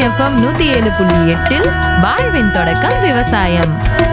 FM நூத்தி ஏழு புள்ளி எட்டில் வாழ்வின் தொடக்கம் விவசாயம்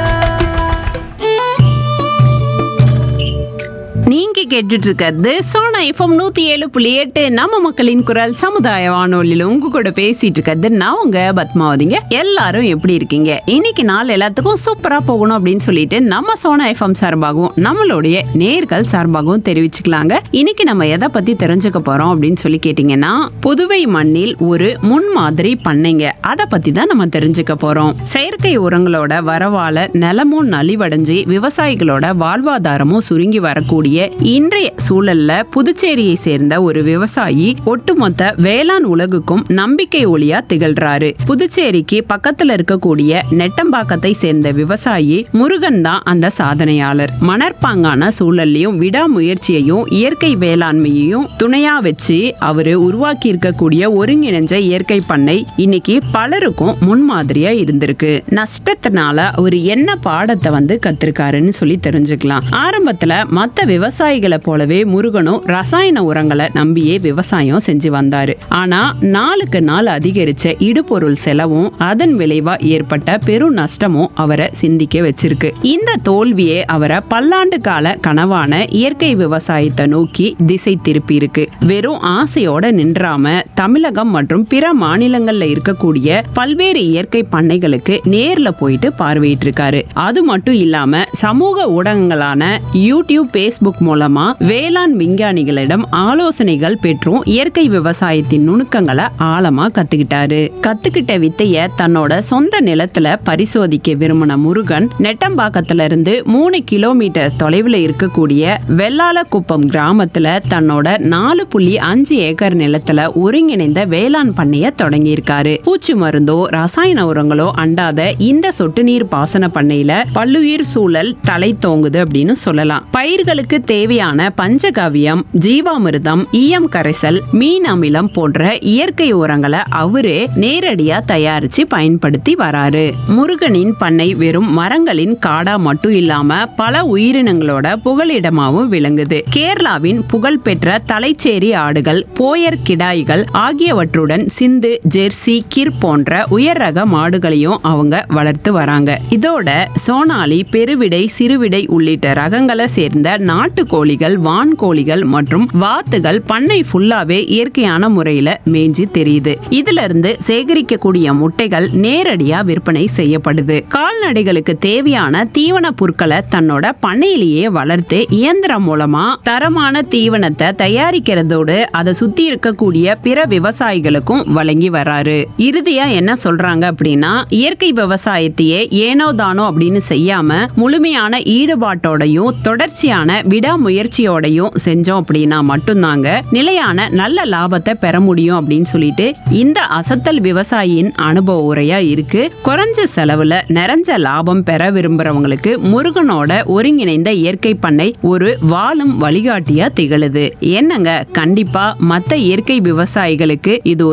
நீங்க கேட்டுட்டு இருக்கிறது சோனா எஃப்எம் நூத்தி ஏழு புள்ளி எட்டு நம்ம மக்களின் குரல் சமுதாய வானொலியில உங்க கூட பேசிட்டு இருக்கிறது நான் உங்க பத்மாவதிங்க எல்லாரும் எப்படி இருக்கீங்க இன்னைக்கு நாள் எல்லாத்துக்கும் சூப்பரா போகணும் அப்படின்னு சொல்லிட்டு நம்ம சோனா எஃப்எம் சார்பாகவும் நம்மளுடைய நேர்கள் சார்பாகவும் தெரிவிச்சுக்கலாங்க இன்னைக்கு நம்ம எதை பத்தி தெரிஞ்சுக்க போறோம் அப்படின்னு சொல்லி கேட்டீங்கன்னா புதுவை மண்ணில் ஒரு முன்மாதிரி பண்ணைங்க அதை பத்தி தான் நம்ம தெரிஞ்சுக்க போறோம் செயற்கை உரங்களோட வரவால நிலமும் நலிவடைஞ்சு விவசாயிகளோட வாழ்வாதாரமும் சுருங்கி வரக்கூடிய இன்றைய சூழல்ல புதுச்சேரியை சேர்ந்த ஒரு விவசாயி ஒட்டுமொத்த வேளாண் உலகுக்கும் நம்பிக்கை ஒளியா திகழ்றாரு புதுச்சேரிக்கு பக்கத்துல இருக்கக்கூடிய நெட்டம்பாக்கத்தை சேர்ந்த விவசாயி முருகன் தான் அந்த சாதனையாளர் மணற்பாங்கான சூழல்லையும் விடாமுயற்சியையும் இயற்கை வேளாண்மையையும் துணையா வச்சு அவரு உருவாக்கி இருக்கக்கூடிய ஒருங்கிணைஞ்ச இயற்கை பண்ணை இன்னைக்கு பலருக்கும் முன்மாதிரியா இருந்திருக்கு நஷ்டத்தினால அவர் என்ன பாடத்தை வந்து கத்திருக்காருன்னு சொல்லி தெரிஞ்சுக்கலாம் ஆரம்பத்துல மத்த விவசாயிகளை போலவே முருகனும் ரசாயன உரங்களை நம்பியே விவசாயம் செஞ்சு வந்தாரு ஆனா நாளுக்கு நாள் அதிகரிச்ச இடுபொருள் செலவும் அதன் விளைவா ஏற்பட்ட பெரும் நஷ்டமும் அவரை சிந்திக்க வச்சிருக்கு இந்த தோல்வியே அவரை பல்லாண்டு கால கனவான இயற்கை விவசாயத்தை நோக்கி திசை திருப்பி இருக்கு வெறும் ஆசையோட நின்றாம தமிழகம் மற்றும் பிற மாநிலங்கள்ல இருக்கக்கூடிய பல்வேறு இயற்கை பண்ணைகளுக்கு நேர்ல போயிட்டு பார்வையிட்டு இருக்காரு அது மட்டும் இல்லாம சமூக ஊடகங்களான யூடியூப் பேஸ்புக் மூலமா வேளாண் விஞ்ஞானிகளிடம் ஆலோசனைகள் பெற்றும் இயற்கை விவசாயத்தின் நுணுக்கங்களை ஆழமா கத்துக்கிட்டாரு கத்துக்கிட்ட வித்தைய தன்னோட சொந்த நிலத்துல பரிசோதிக்க விரும்பின முருகன் நெட்டம்பாக்கத்துல இருந்து மூணு கிலோமீட்டர் தொலைவில் இருக்கக்கூடிய வெள்ளாலக்குப்பம் கிராமத்துல தன்னோட நாலு புள்ளி அஞ்சு ஏக்கர் நிலத்துல ஒருங்கிணைந்த வேளாண் பண்ணைய தொடங்கியிருக்காரு பூச்சி மருந்தோ ரசாயன உரங்களோ அண்டாத இந்த சொட்டு நீர் பாசன பண்ணையில பல்லுயிர் சூழல் தலை தோங்குது அப்படின்னு சொல்லலாம் பயிர்களுக்கு தேவையான பஞ்சகவியம் ஜீவாமிர்தம் ஈயம் கரைசல் மீன் அமிலம் போன்ற இயற்கை உரங்களை அவரே நேரடியா தயாரிச்சு பயன்படுத்தி வராரு முருகனின் பண்ணை வெறும் மரங்களின் காடா மட்டும் இல்லாம பல உயிரினங்களோட புகலிடமாவும் விளங்குது கேரளாவின் புகழ்பெற்ற தலைச்சேரி ஆடுகள் போயர் கிடாய்கள் ஆகியவற்றுடன் சிந்து ஜெர்சி கிர் போன்ற உயர் ரக மாடுகளையும் அவங்க வளர்த்து வராங்க இதோட சோனாலி பெருவிடை சிறுவிடை உள்ளிட்ட ரகங்களை சேர்ந்த நாட்டுக்கோழிகள் வான்கோழிகள் மற்றும் வாத்துகள் பண்ணை ஃபுல்லாவே இயற்கையான முறையில மேய்ஞ்சி தெரியுது இதுல இருந்து சேகரிக்கக்கூடிய முட்டைகள் நேரடியா விற்பனை செய்யப்படுது கால்நடைகளுக்கு தேவையான தீவன பொருட்களை தன்னோட பண்ணையிலேயே வளர்த்து இயந்திரம் மூலமா தரமான தீவனத்தை தயாரிக்கிறதோடு அதை சுத்தி இருக்கக்கூடிய பிற விவசாயிகளுக்கும் வழங்கி வராரு இறுதியா என்ன சொல்றாங்க அப்படின்னா இயற்கை விவசாயத்தையே ஏனோ தானோ அப்படின்னு செய்யாம முழுமையான ஈடுபாட்டோடையும் தொடர்ச்சியான விடாமுயற்சியோடையும் செஞ்சோம் அப்படின்னா மட்டும்தாங்க நிலையான நல்ல லாபத்தை பெற முடியும் அப்படின்னு சொல்லிட்டு இந்த அசத்தல் விவசாயியின் அனுபவ உரையா இருக்கு குறைஞ்ச செலவுல நிறைஞ்ச லாபம் பெற விரும்புறவங்களுக்கு முருகனோட ஒருங்கிணைந்த இயற்கை பண்ணை ஒரு வாழும் வழிகாட்டியா திகழுது என்னங்க கண்டிப்பா மத்த இயற்கை விவசாயிகளுக்கு இது